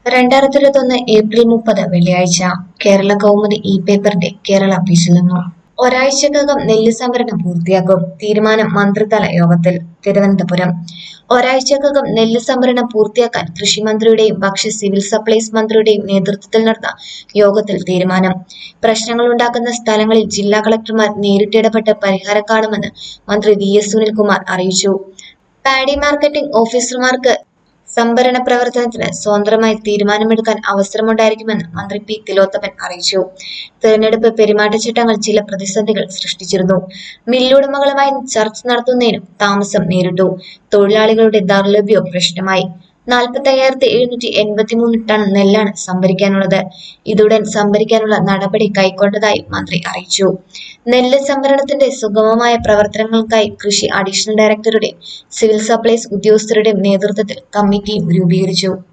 രണ്ടായിരത്തി ഇരുപത്തൊന്ന് ഏപ്രിൽ മുപ്പത് വെള്ളിയാഴ്ച കേരള കൗമുദി ഇ പേപ്പറിന്റെ കേരള ഓഫീസിൽ നിന്നും ഒരാഴ്ചക്കകം നെല്ല് സംഭരണം പൂർത്തിയാക്കും തീരുമാനം മന്ത്രിതല യോഗത്തിൽ തിരുവനന്തപുരം ഒരാഴ്ചക്കകം നെല്ല് സംഭരണം പൂർത്തിയാക്കാൻ കൃഷിമന്ത്രിയുടെയും ഭക്ഷ്യ സിവിൽ സപ്ലൈസ് മന്ത്രിയുടെയും നേതൃത്വത്തിൽ നടന്ന യോഗത്തിൽ തീരുമാനം പ്രശ്നങ്ങളുണ്ടാക്കുന്ന സ്ഥലങ്ങളിൽ ജില്ലാ കളക്ടർമാർ നേരിട്ടിടപെട്ട് പരിഹാരം കാണുമെന്ന് മന്ത്രി വി എസ് സുനിൽകുമാർ അറിയിച്ചു പാഡി മാർക്കറ്റിംഗ് ഓഫീസർമാർക്ക് സംഭരണ പ്രവർത്തനത്തിന് സ്വതന്ത്രമായി തീരുമാനമെടുക്കാൻ അവസരമുണ്ടായിരിക്കുമെന്ന് മന്ത്രി പി തിലോത്തമൻ അറിയിച്ചു തെരഞ്ഞെടുപ്പ് പെരുമാറ്റച്ചട്ടങ്ങൾ ചില പ്രതിസന്ധികൾ സൃഷ്ടിച്ചിരുന്നു മില്ലുടമകളുമായി ചർച്ച നടത്തുന്നതിനും താമസം നേരിട്ടു തൊഴിലാളികളുടെ ദൗർലഭ്യവും പ്രശ്നമായി നാൽപ്പത്തി അയ്യായിരത്തി എഴുന്നൂറ്റി എൺപത്തി മൂന്ന് ടൺ നെല്ലാണ് സംഭരിക്കാനുള്ളത് ഇതുടൻ സംഭരിക്കാനുള്ള നടപടി കൈക്കൊണ്ടതായി മന്ത്രി അറിയിച്ചു നെല്ല് സംഭരണത്തിന്റെ സുഗമമായ പ്രവർത്തനങ്ങൾക്കായി കൃഷി അഡീഷണൽ ഡയറക്ടറുടെയും സിവിൽ സപ്ലൈസ് ഉദ്യോഗസ്ഥരുടെയും നേതൃത്വത്തിൽ കമ്മിറ്റിയും രൂപീകരിച്ചു